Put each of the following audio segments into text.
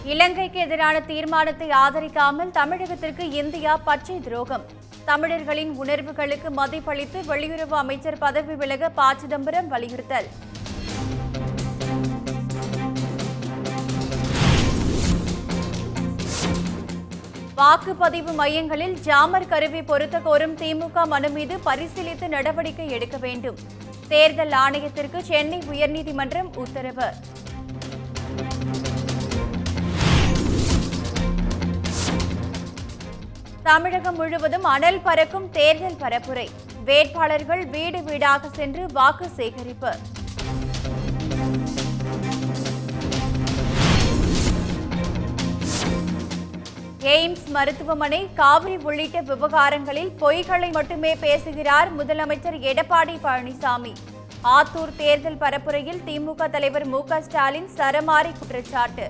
இலங்கைக்கு எதிரான தீர்மானத்தை ஆதரிக்காமல் தமிழகத்திற்கு இந்தியா பச்சை துரோகம் தமிழர்களின் உணர்வுகளுக்கு மதிப்பளித்து வெளியுறவு அமைச்சர் பதவி விலக ப சிதம்பரம் வலியுறுத்தல் வாக்குப்பதிவு மையங்களில் ஜாமர் கருவி பொருத்த கோரும் திமுக மனு மீது பரிசீலித்து நடவடிக்கை எடுக்க வேண்டும் தேர்தல் ஆணையத்திற்கு சென்னை உயர்நீதிமன்றம் உத்தரவு தமிழகம் முழுவதும் அனல் பறக்கும் தேர்தல் பரப்புரை வேட்பாளர்கள் வீடு வீடாக சென்று வாக்கு சேகரிப்பு எய்ம்ஸ் மருத்துவமனை காவிரி உள்ளிட்ட விவகாரங்களில் பொய்களை மட்டுமே பேசுகிறார் முதலமைச்சர் எடப்பாடி பழனிசாமி ஆத்தூர் தேர்தல் பரப்புரையில் திமுக தலைவர் மு க ஸ்டாலின் சரமாரி குற்றச்சாட்டு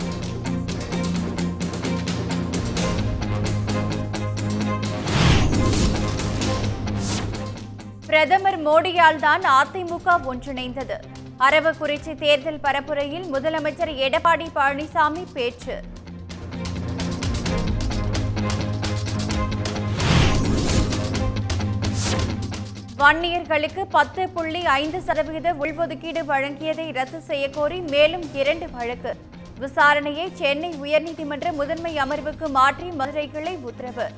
பிரதமர் மோடியால் தான் அதிமுக ஒன்றிணைந்தது அரவக்குறிச்சி தேர்தல் பரப்புரையில் முதலமைச்சர் எடப்பாடி பழனிசாமி பேச்சு வன்னியர்களுக்கு பத்து புள்ளி ஐந்து சதவிகித உள்ஒதுக்கீடு வழங்கியதை ரத்து செய்யக்கோரி மேலும் இரண்டு வழக்கு விசாரணையை சென்னை உயர்நீதிமன்ற முதன்மை அமர்வுக்கு மாற்றி மதுரை கிளை உத்தரவு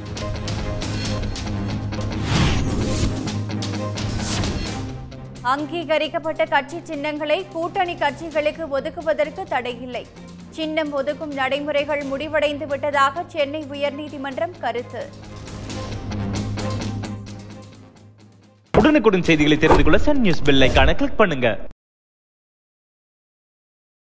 அங்கீகரிக்கப்பட்ட கட்சி சின்னங்களை கூட்டணி கட்சிகளுக்கு ஒதுக்குவதற்கு தடையில்லை சின்னம் ஒதுக்கும் நடைமுறைகள் முடிவடைந்து விட்டதாக சென்னை உயர்நீதிமன்றம் கருத்து உடனுக்குடன் செய்திகளை தெரிந்து கொள்ள சன் நியூஸ் பெல் ஐகானை கிளிக் பண்ணுங்க